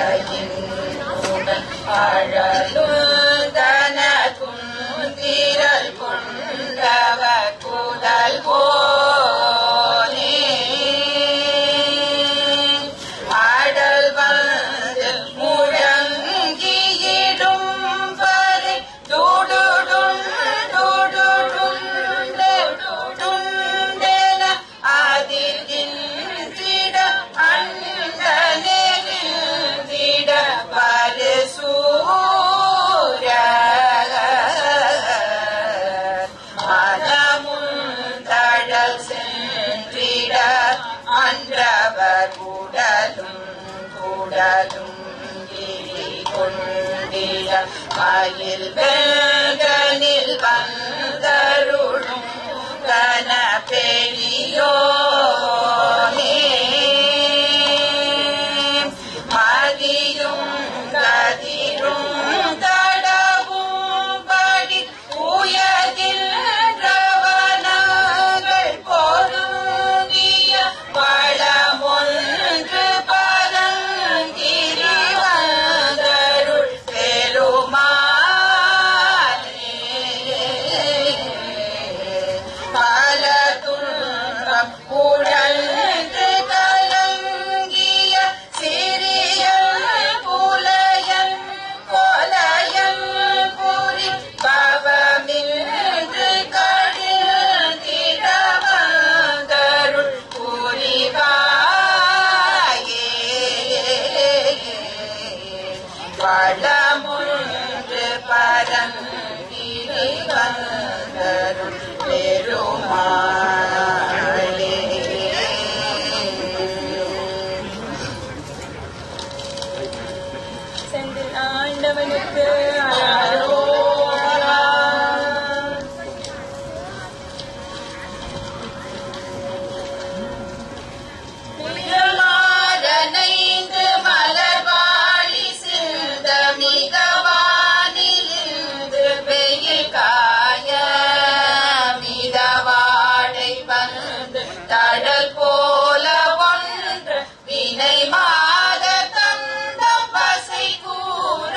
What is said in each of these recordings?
அழலும் தனக்கும் திரள் கொண்டவ குதல் போனே ஆடல் வந்து முழங்கியிடும் பறை துடுடும் துடுடும் துண்டென அதிர்கின்றிட அண்ட நெகிழ்ந்திட பரிசூர மனமுந்தழல் சென்றிட அன்றவர் உடலும் குடலும் கிளி கொண்டிட மயில் வேகனில் வந்தருளும் கன பெரியோனே மதியும் கதிரும் தடவும் படி உயர்கின்றவனங்கள் பொருந்திய வளமொன்று பரங்கிரி வந்தருள் பெருமானே பல துன்பம் உழன்று கலங்கிய சிறியன் புலையன் கொலையன் புரி பவமின்று கடிந்திட வந்தருள் புரிவாயே வளமுன்று பரங்கிரி வந்தருள் பெருமாளே செந்தில் ஆண்டவனுக்கு அரோகரா. புயலாரனைந்து மலர்வாழி சிந்த மிகவானிலிருந்து வெயில் காய மிதவாடை வந்து தடல் போல ஒன்று வினை மாத தந்தம் பசை கூற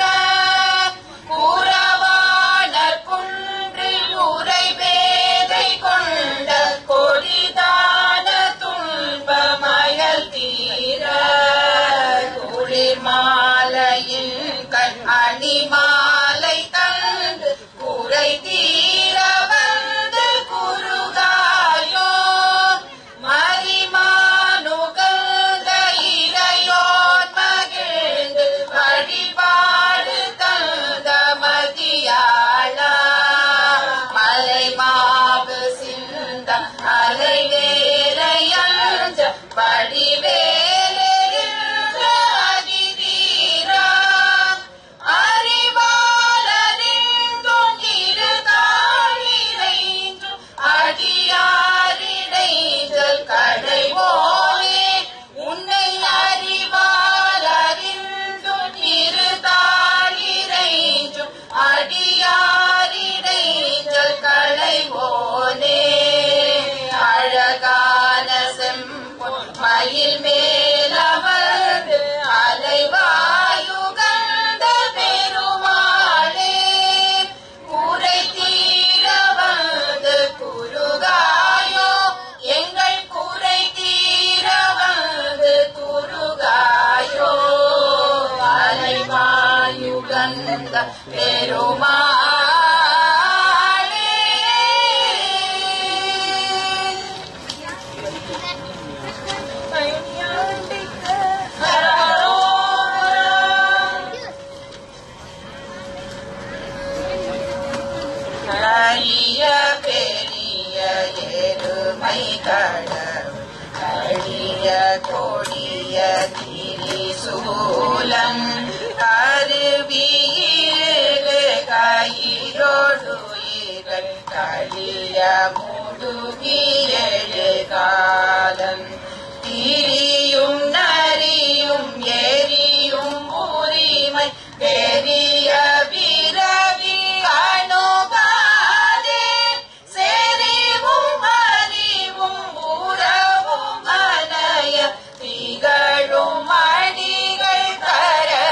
கூறவானர் குன்றில் உரை வேதை கொண்ட கொடிதான துன்பமயல் தீர குளிர் மாலையின் கண் அணி மாலை தந்து குறை தீர வந்து குருகாயோ மரிமானுகந்த இறையோன் மகிழ்ந்து வழிபாடு தந்த மதியாளா மலை மாவு சிந்த அலை வேலையஞ்ச வடிவேலிருந்த அதிதீரா அறிவாளறிந்தும் இருதாழினைந்தும் அடியாரிடைதல் கடைவோனே உன்னை அறிவாளறிந்தும் இருதாழினைந்தும் அடியாரிடைதல் களைவோனே அழகான செம்பொன் மயில் மேலமர்ந்து அலைவாயுகந்த பெருமாளே குறை தீர வந்து குருகாயோ எங்கள் குறை தீர வந்து குருகாயோ அலைவாயுகந்த பெருமாளே ஐயாண்டிக்கு அரிய பெரிய எருமை கடல் அழிய கொடிய திரிசூலம் கருவியிரு கையிலொடுயிர்கள் கழிய முடுகியழு காலம் திரியும் நரியும் எரியும் உரிமை பெரிய விரவி அணுகாதே செறிவும் அறிவும் உறவும் அனைய திகழும் அடிகள் கர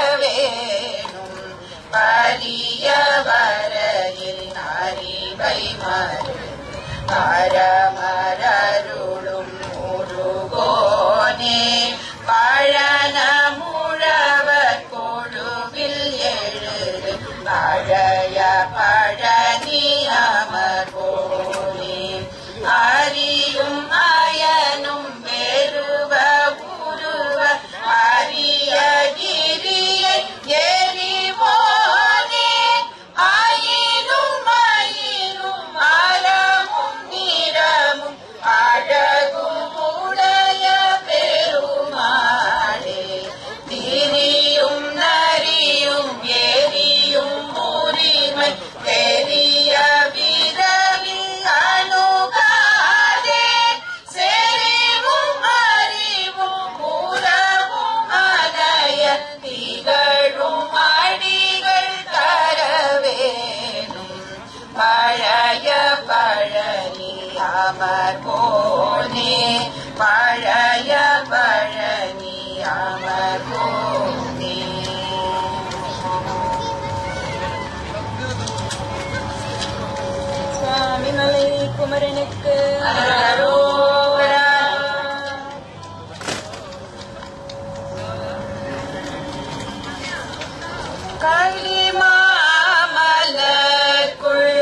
களிமாமலக்குள்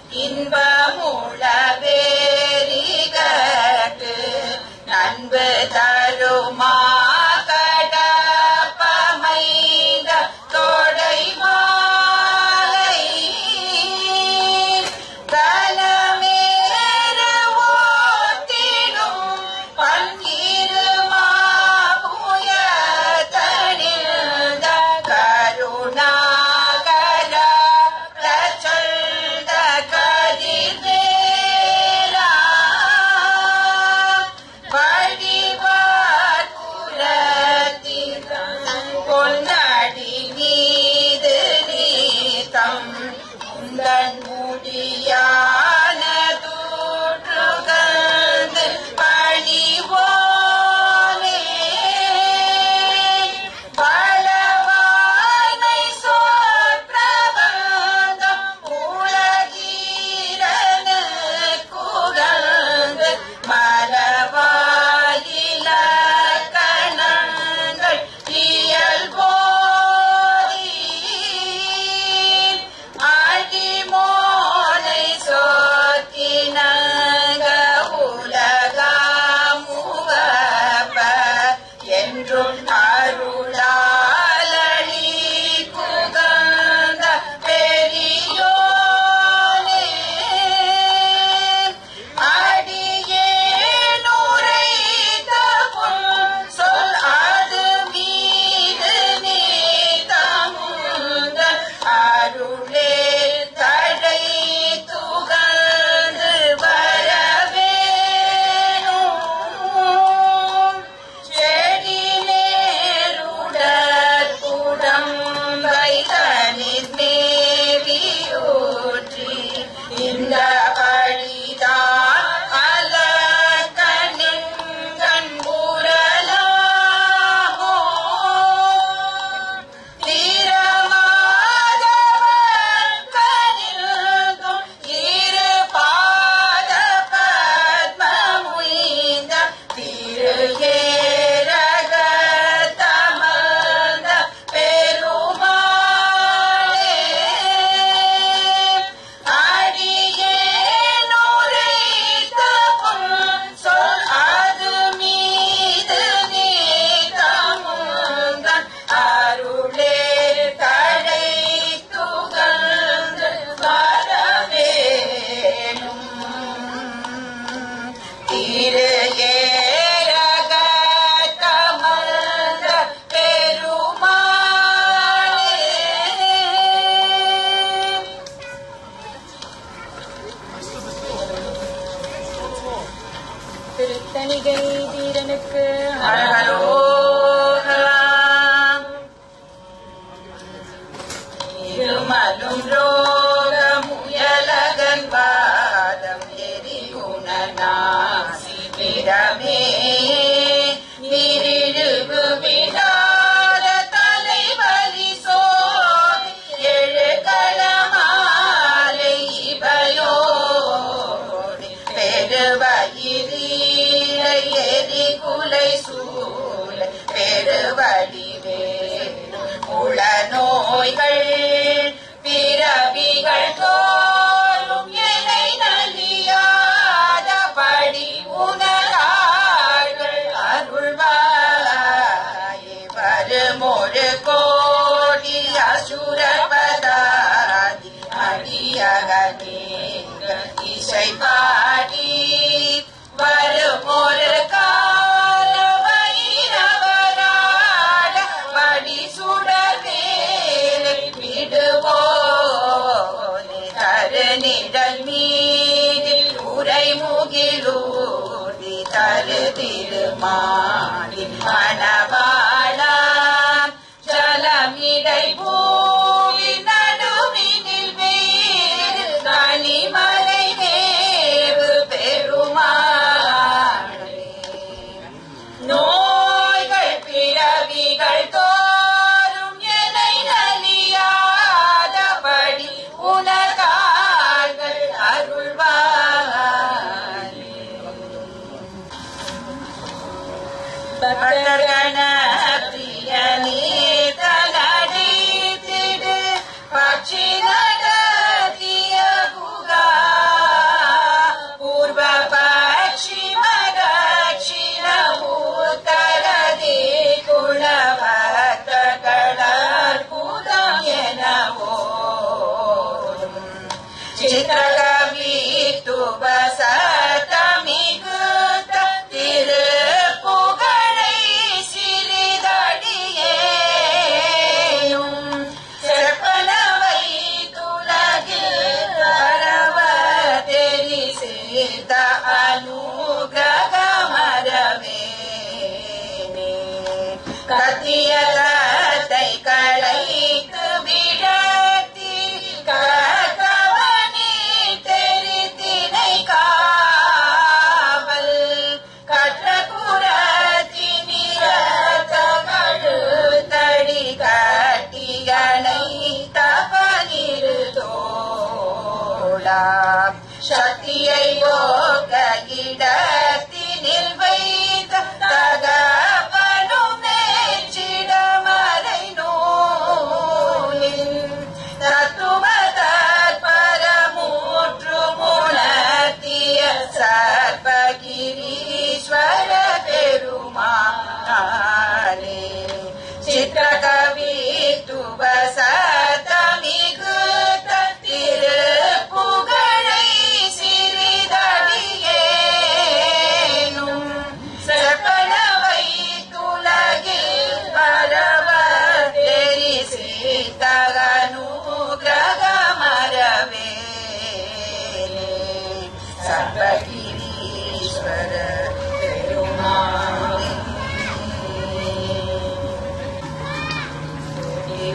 இன்பமுளவேரிகட்டு நண்பு தருமா கடப்பமைந்த தொடை மாலை கலமேறு ஓத்திடும் பன்கிருமா புயத்தனிழ்ந்த கருணாகர பிரச்சண்ட கதிர்வேலா வழிபார் புறத்திரம் பொன்னடி மீது நீத்தம் உந்தன் முடியான தூற்றுகந்து பணிவோனே பலவாய்மை சோற்றவந்தம் உலகீரன குகந்து மலவாயில கணங்கள் இயல்போதி அடிமோனை சோத்தினங்க உலகமுகப்ப என்றும் அருளாளி குகந்த பெரியோனே அடியே நுரைத்த பொன் சொல் அது மீது நீ தமுந்த அருளே தடை துகந்து வரவேணும் செடி நேருடற் குடம் வைதனில் மேவியூற்றி இந்த பழிதான் அலக்கண்ணின் கண்புரலாமோ தீரமாதவன் கனில்தும் இரு பாத பத்மமுய்ந்த திரு ஏரக தமர்ந்த பெருமாளே அடியே நுரைத்த பொன் சொல் அது மீது நீ தமுந்தன் அருளே தடை துகந்து வரவேணும் திரு ஏரக தமர்ந்த பெருமாளே திருத்தணிகை தீரனுக்கு ஹரஹரோஹரா. இருமலும் ரோகமுயலகன் வாதம் எரிகுணநாசி பிரமே நீரிழுவு விடாத தலைவலி சோதி எழு களமாலை இவையோடி பெருவயிரீரை எரி குலை சூலை பெருவழி உள நோய்கள் பிறவிகள் தோறும் என்னை நலியாத படி உணரார்கள் அருள்வாயே வருமொரு கோடி அசுரபதாதி அடியகனேங்க இசை பாடி வருமொரு கால வைரவராட படி சுடவேலை விடுவோனே கருநிழல் மீதில் உரை முகிலூதி தரு திருமாடி மணவாளா ஜலமிடை பூவி நடுவினில் வேறு கனிமலை வேவு பெருமாளே நோய்கள் பிறவிகள் தோறும் என்னை நலியாதபடி உனதார்கள் அருள்வாயே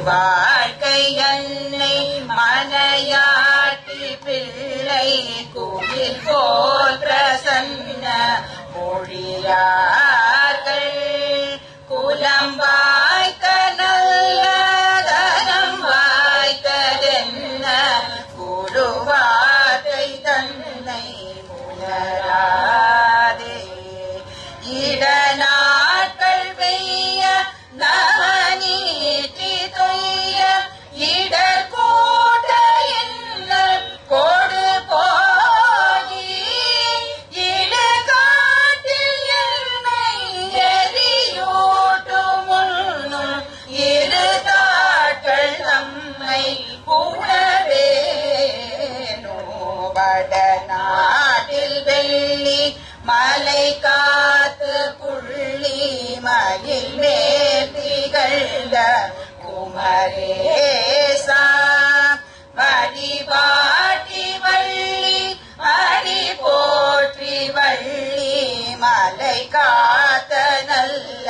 வாழ்க்கை அன்னை மனையாட்டி பிள்ளை கோவில் போல் பிரசன்ன மொழியார்கள் குலம் வாய்த்த நல்ல தனம் வாய்த்ததென்ன குருவார்த்தை தன்னை உணராதே இடநாட்கள் பெய்ய நவநீற்றி தொய்ய இடர் கூட்ட என்ன கொடு போகி இடுகாட்டில் என்னை எரியூட்டும் முன்னும் இரு தாட்கள் நம்மை புணவே வட நாட்டில் வெள்ளி மலை காத்து புள்ளி மயில் மேல் திகழ்ந்த குமரேசா வழிபாட்டி வள்ளி அடி போற்றி வள்ளி மலை காத்த நல்ல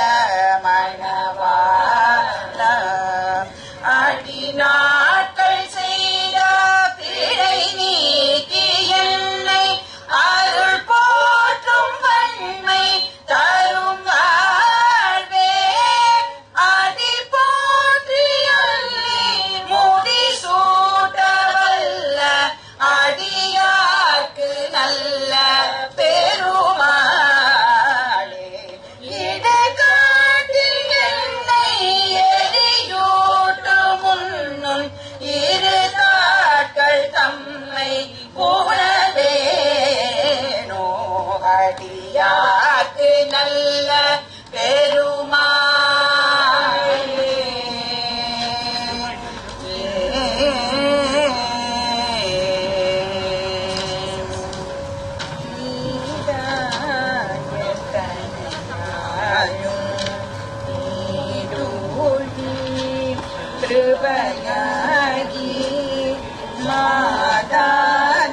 மணவாள அடி நாட்கள் செய்த பிழை நீக்கி என்னை அருள் போற்றும் வன்மை தரும் வாழ்வே அடி போற்றி அள்ளி முடி சூட்டவல்ல அடியார்க்கு நல்ல பெருமாளே இடுகாட்டில் என்னை எரியூட்டு முன்னும் இரு தாட்கள் தம்மை புணவேனோ அடியார்க்கு நல்ல பெருமாளே கிருபையாகி மாதான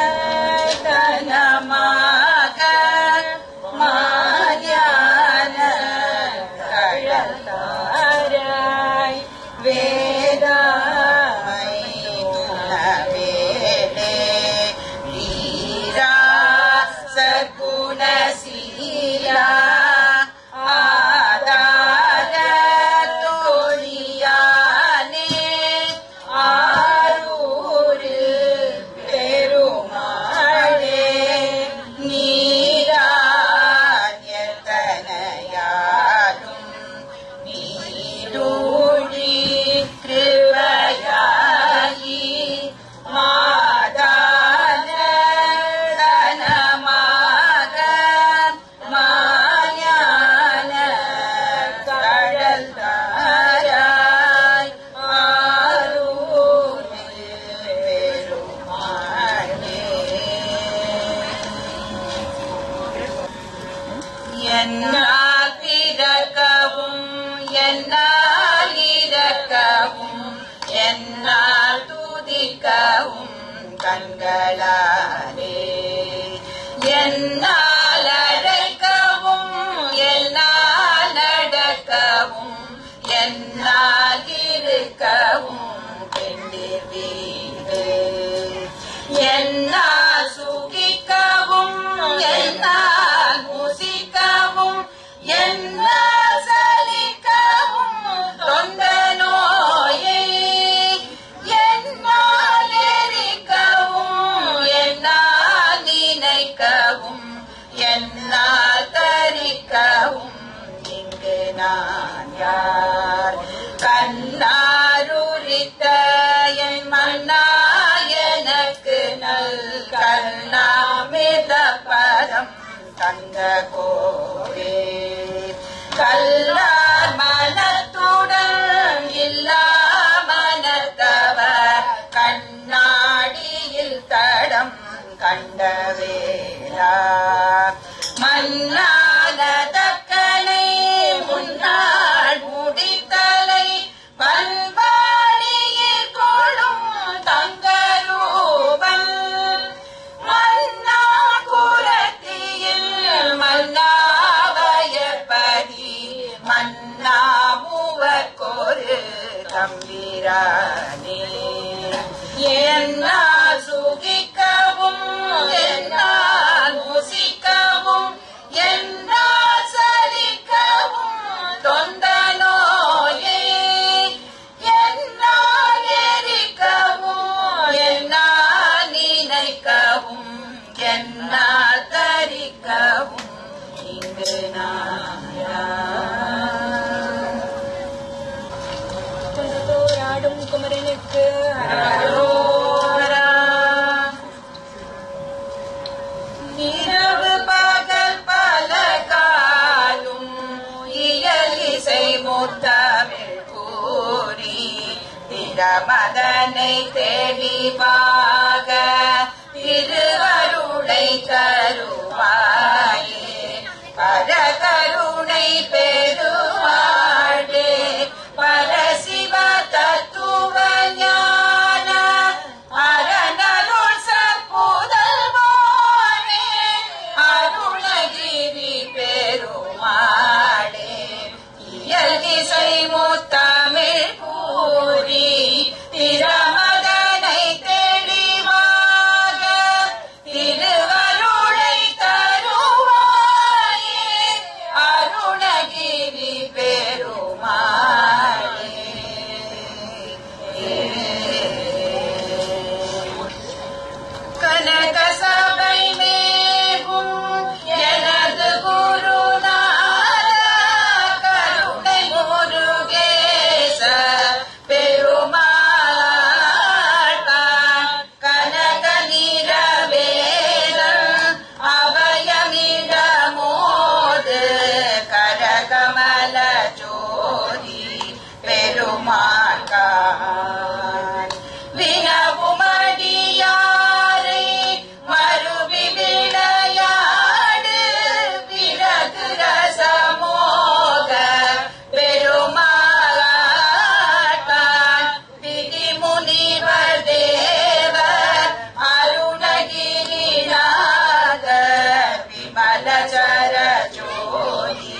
தனமாக மாயான கழலாராய் வேதாமை துணவேலே வீரா சகுணசீலா ஆதார தோழியானே ஆரூரில் பெருமாளே நீராயத்தனையாலும் நீடூழி கிருபையாயி மாதான தனமாக மாயான கடல் தாராய் ஆரூரில் பெருமாளே என்னால் பிறக்கவும் என்னால் இறக்கவும் என்னால் துதிக்கவும் கண்களாலே என்னால் அழைக்கவும் என்னால் நடக்கவும் என்னால் இருக்கவும் பெண்டிர் வீடு என்னால் சுகிக்கவும் என்னால் முசிக்கவும் என்னால் சலிக்கவும் தொண்ட நோயை என்னால் எரிக்கவும் என்னால் நினைக்கவும் என்னால் தரிக்கவும் இங்கு நான் யார் கண்ணாருரித்த என் மன்னா எனக்கு நல் கண்ணாமித பதம் தந்த கோவே கல்லார் மனத்துடன் இல்லா மனத்தவர் கண்ணாடியில் தடம் கண்டவேலா மன்னாலதக்கனை முன்னாள் முடித்தலை பல்வாணியில் கொளும் தங்கரூபன் மன்னா குரத்தியில் மன்னாவயற்பதி மன் தானே என்னால் சுகிக்கவும் என்னால் முசிக்கவும் என்னால் சலிக்கவும் தொந்த நோயே என்னால் எரிக்கவும் என்னால் நினைக்கவும் என்னால் தரிக்கவும் இங்கு நான் யார்? குன்றத்தோராடும் குமரனுக்கு அரோரா. இரவு பகல் பல காலும் இயல் இசை முத்தமிழ் கூறி திறமதனை தெளிவாக திருவருளை தருவாயே பரகருணை பெருமாடே பரசிவ தத்துவ ஞான அரணருள் சற்புதல்வானே அருணகிரி பெருமாளே இயல்கிசை முத்தமிழ் கூறி திறமதனை தெளிவாக திருவருளை தருவாயே அருணகிரி பெருமாளே கனக சபை மேவும் எனது குருநாத கருணை முருகேச பெருமாள் கனக நிறவேலன் அபயமிடமோது கரகமல ஜோதி பெருமாள் வினவுமடியாரை மறுவி விளையாடு பிறகு ரசமோக பெருமாளாட்டான் விதிமுனிவர் தேவர் அருணகிரிநாத விமல சர ஜோதி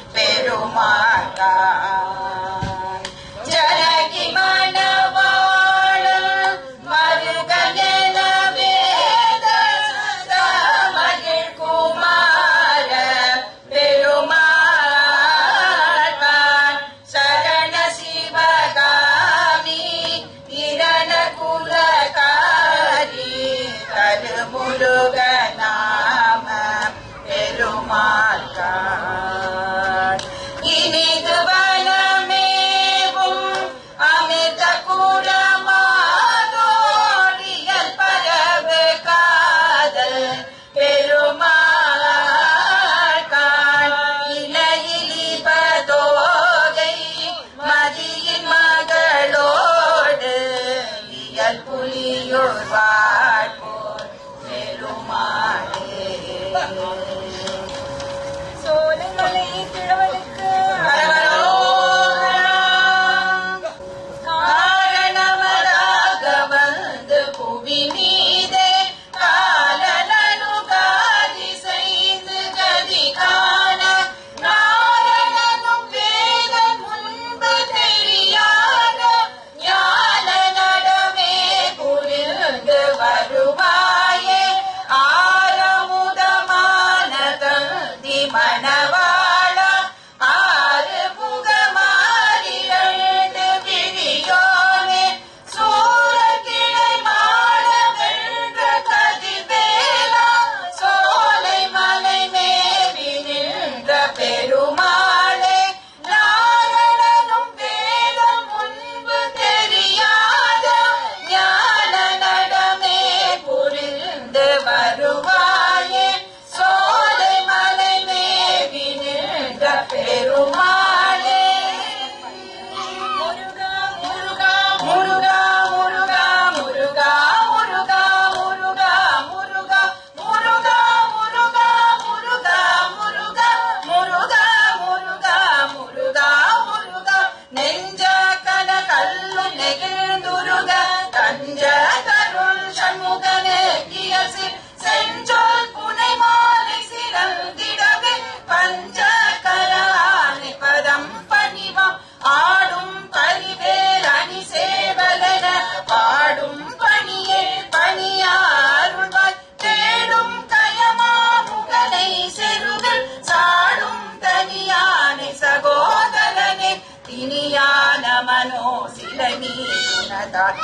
பெருமாளான் ஜனகி மணவாளன் மருகன வேத மகிழ் குமார பெருமாள் சரண சிவகாமி இரண குலகாரி கருமுருக நாம பெருமாள் இனிது வனமேவும் அமிர்த குலமாதோடியல் பரவு காதல் பெருமாள் இலையிலிபதோகை மதியின் மகளோடு இயல் புலியோர் வாழ்வோர் பெருமாளே சோலைமலை கிழவனுக்கு காரணமதாக வந்து புவி மீதே காலனனுகாதி செய்து கதி காண நாரணனும் வேதன் முன்பு தெரியாத ஞான நடமே புரிந்து மலர்ந்தாள்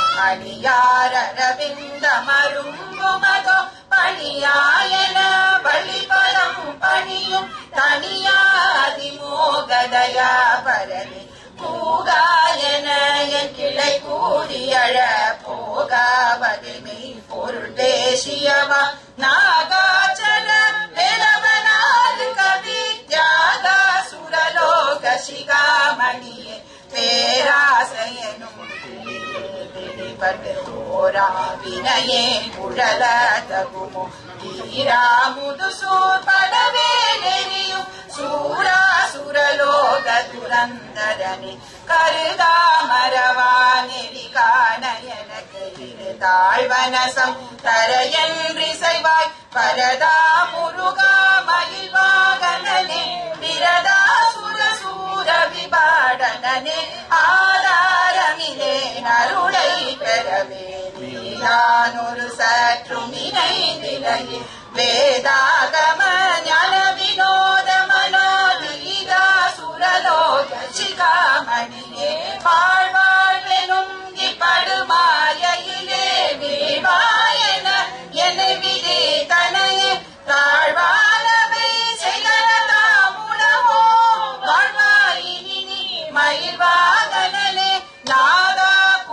அணியாரவிந்தமரும்புமதோ பணியாயன வழிபலம் பணியும் தனியாதி மோகதயா பரணி பூகாயன என் கிளை கூடியழ போகாவதிமை பொருள் தேசியவா நாகாச்சல வேலவனாது கவி தியாகா சுரலோக சிகாமணியே பேராசையனும் பிடிபட்டு ஓரா வினையே உழல தகுமோ தீராமுது சூர்படவே நெறியும் சூரா சுரலோக துரந்தரனே கருதாமரவா நெறி காண எனக்கு இருதாழ்வனசம் தரையன்றி செய்வாய் பரதா முருகா மயில் வாகனனே விரதா சுர சூர விபாடனனே ஆதாரமிலே அருளை பெறவே நீதான் ஒரு சற்றும் இணைந்திலையே வேதாகம ஞான வினோத மனோதீதா சுரலோக சிகாமணியே வாழ்வாழ்வெனும் இப்படுமாயிலே வீழ்வாயன என்னை விதே தனையே தாழ்வானவை செய்தனதாமுடமோ வாழ்வாயினி நீ மயில் வாகனனே நாதா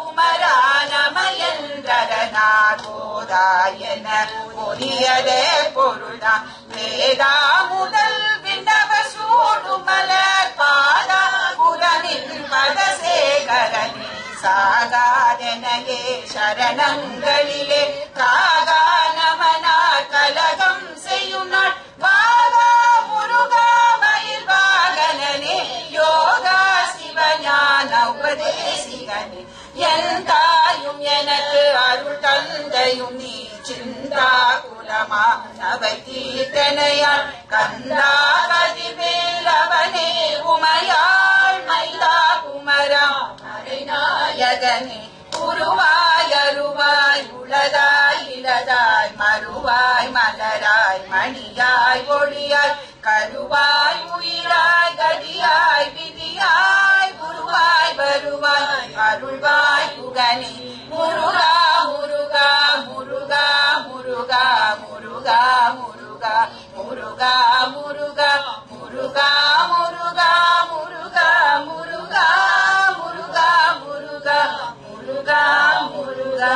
குமரானமயந்தரநாதோதாயன பொரியதே பொருள்தான் வேதா முதல் விண்ணவ சூடு மலர் பாதா புறனில் பதசேகரனே சாகாதனையே சரணங்களிலே காகா நமனா கலகம் செய்யும் நாள் வாகா முருகா மயில் வாகனனே யோகா சிவஞான உபதேசிகனே என் தாயும் எனக்கு அருள் தந்தையும் நீ சிந்தா குலமா அவை தீர்த்தனையாள் கந்தா கதிவேலவனே உமையாள் மைதா குமரா மறைநாயகனே உருவாய் அருவாய் உளதாய் இளதாய் மறுவாய் மலராய் மணியாய் ஒளியாய் கருவாய் உயிராய் கதியாய் விதியாய் குருவாய் வருவாய் அருள்வாய் புகனே முருகா முருகா முருகா முருகா முருகா முருகா முருகா முருகா முருகா முருகா முருகா முருகா முருகா முருகா முருகா முருகா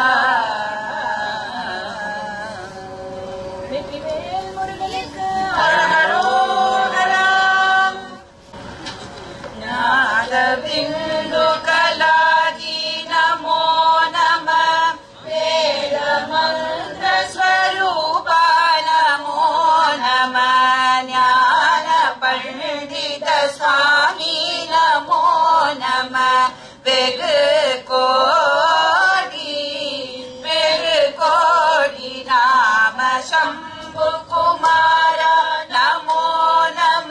வெற்றிவேல் முருகனுக்கு ஹரஹரோஹரா. நாதபிந்து கலாதி நமோ நம வேத மந்திர ஸ்வரூபா நமோ நம ஞான பண்டித சுவாமி நமோ நம வெகு கோடி வெகு கோடி நாம சம்பு குமார நமோ நம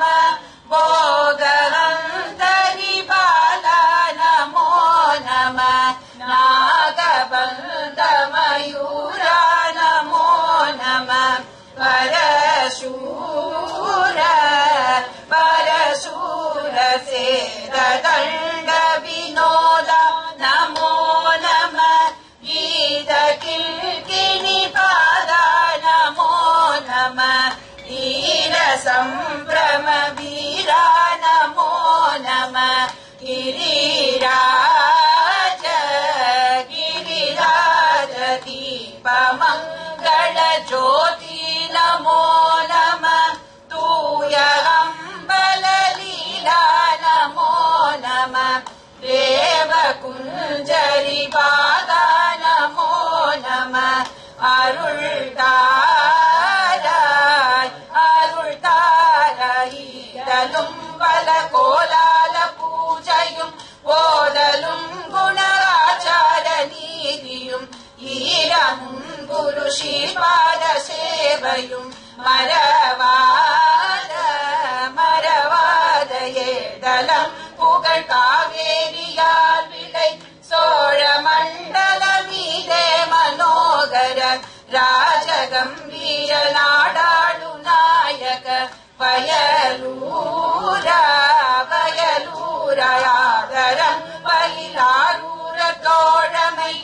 போகவந்தரி பால நமோ நம நாகபந்த மயூர நமோ நம பரசூர பரசூர சேத தண்ட வினோத நமோ நம ಗೀತ ಕಿಲ್ಕಿಣಿ ಪಾದ ನಮೋ ನಮ ವೀರ ಸಂಭ್ರಮ ವೀರ ನಮೋ ನಮ ಗಿರಿರಾಜ ಗಿರಿರಾಜ ದೀಪ ಮಂಗಳ ಜ್ಯೋತಿ ನಮೋ ನಮ ತೂಯ ಅಂಬಲ ಲೀಲಾ ನಮೋ ನಮ ದೇವ குஞ்சரி பாதா நமோ நம அருள் தாராய் அருள் தாராயிடலும் பல கோலால பூஜையும் ஓதலும் குணராச்சார நீதியும் ஈரமும் குரு ஸ்ரீபாத சேவையும் மரவாத மரவாத ஏதலம் புகழ் காவேரியால் விளை சோழ மண்டல மீதே மனோகர ராஜகம்பீர நாடாளு நாயக வயலூர வயலூர ஆதரம் பயிலாரூர தோழமை